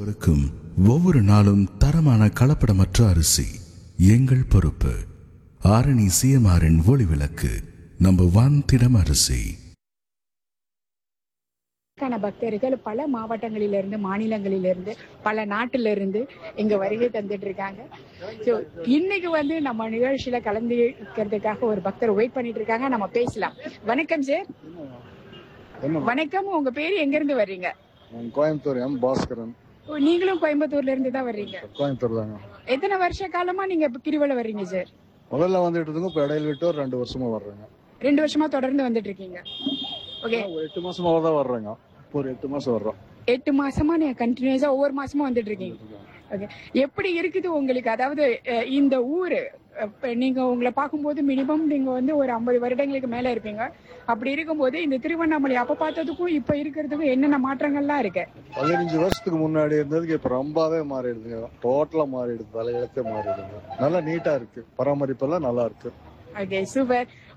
ஒவ்வொருக்கும் ஒவ்வொரு நாளும் தரமான கலப்படமற்ற அரிசி எங்கள் பொறுப்பு ஆரணி சிஎம்ஆரின் ஒளிவிளக்கு நம்ம ஒன் திடம் அரிசி க்கான பக்தர்கள் பல மாவட்டங்களிலிருந்து மாநிலங்களிலிருந்து பல நாட்டிலிருந்து இங்க வருகை தந்துட்டு இருக்காங்க ஸோ இன்னைக்கு வந்து நம்ம நிகழ்ச்சியில கலந்துக்கிறதுக்காக ஒரு பக்தர் வெயிட் பண்ணிட்டு இருக்காங்க நம்ம பேசலாம் வணக்கம் சார் என்ன வணக்கம் உங்க பேர் எங்க இருந்து வர்றீங்க நான் கோயம்புத்தூர் எம் பாஸ்கரன் ஓ, நீங்களும் கோயம்புத்தூர்ல இருந்து தான் வர்றீங்க கோயம்புத்தூர் தாங்க எத்தனை வருஷ காலமா நீங்க இப்ப கிரிவலம் வர்றீங்க சார் முதல்ல வந்துட்டு இருந்தோங்க இப்போ இடையில விட்டு ஒரு ரெண்டு வருஷமா வர்றேங்க ரெண்டு வருஷமா தொடர்ந்து வந்துட்டு இருக்கீங்க ஓகே ஒரு எட்டு மாசமா தான் வர்றேங்க இப்போ ஒரு எட்டு மாசம் வர்றோம் எட்டு மாசமா நீங்க கண்டினியூஸா ஒவ்வொரு மாசமும் வந்துட்டு இருக்கீங்க ஓகே எப்படி இருக்குது உங்களுக்கு அதாவது அஹ், இந்த ஊரு அஹ், இப்ப நீங்க உங்களை பார்க்கும்போது மினிமம் நீங்க வந்து ஒரு ஐம்பது வருடங்களுக்கு மேல இருப்பீங்க அப்படி இருக்கும்போது இந்த திருவண்ணாமலை அப்ப பார்த்ததுக்கும் இப்ப இருக்கிறதுக்கும் என்னென்ன மாற்றங்கள்லாம் இருக்கு பதினஞ்சு வருஷத்துக்கு முன்னாடி இருந்ததுக்கு இப்போ ரொம்பவே மாறிடுதுங்க டோட்டலா மாறிடுது தலையெழுத்தே மாறிடுது நல்லா நீட்டா இருக்கு பராமரிப்பெல்லாம் நல்லா இருக்கு ஓகே சூப்பர்